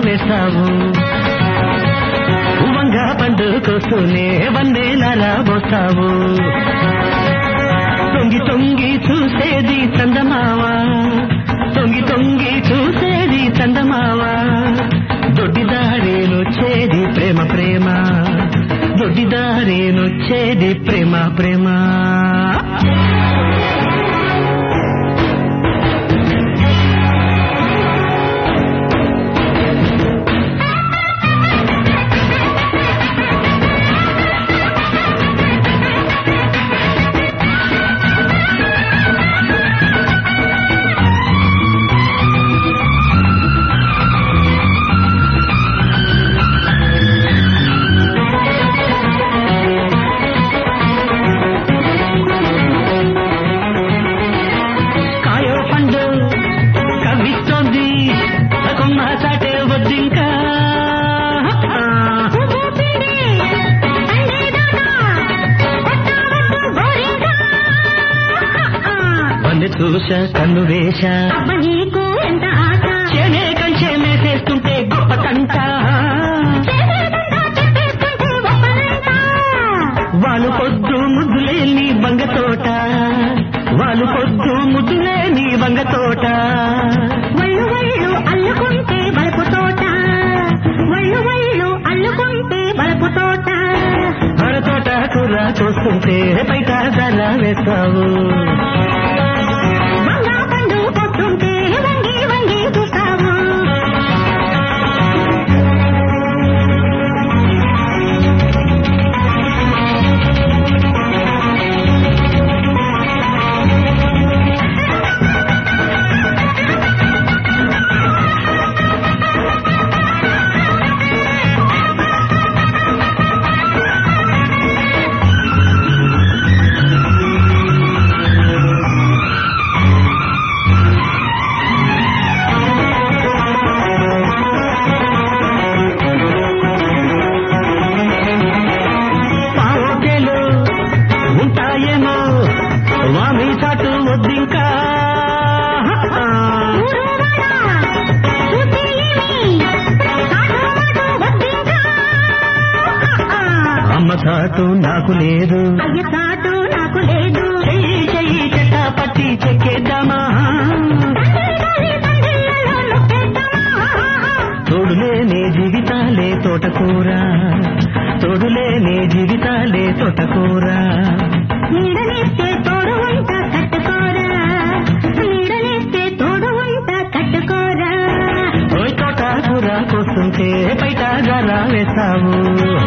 వేస్తావు వంగ పండుకొస్తూనే వందేలారా పోస్తావు తొంగి తొంగి చూసేది చందమావా తొంగి తొంగి చూసేది చందమావా దొడ్డిదారేనొచ్చేది ప్రేమ ప్రేమ దొడ్డిదారేనొచ్చేది ప్రేమ ప్రేమ కాయో పండు కవ్విస్తోంది కొమ్మ చాటే వద్దింకా బంది చూస కన్ను వేశ నీకు ఎంత ఆశ చేనే కంచె మేసేస్తుంటే గొప్ప కంట వాళ్ళు పొద్దు ముద్దులేని వంగ తోట వాళ్ళు పొద్దు ముద్దులేని వంగ తోట వళ్ళు వళ్ళు అల్లుకుంటే బలపు తోట వళ్ళు వళ్ళు అల్లుకుంటే బలపు తోట మన తోట కూర చూస్తుంటే బయట ధర వేస్తావు వంగా పండు పొట్టుంటే వంగి వంగి చూస్తావు పావుకేలు ఉంటాయేమో వామి చాటు వద్దింకా అమ్మ చాటు నాకు లేదు అయ్య చాటు నాకు లేదు చెయ్యి చెయ్యి చెట్ట పట్టి చెక్కేద్దామా తోడులే నే జీవితాలే తోటకూర తోడులే నే జీవితాలే తోటకూర నీడనేస్తే తోడు వంట కట్టుకోరా నీడనేస్తే తోడు వంట కట్టుకోరా ఓయ్ తోటకూర కోస్తుంటే బయట గరా వేస్తావు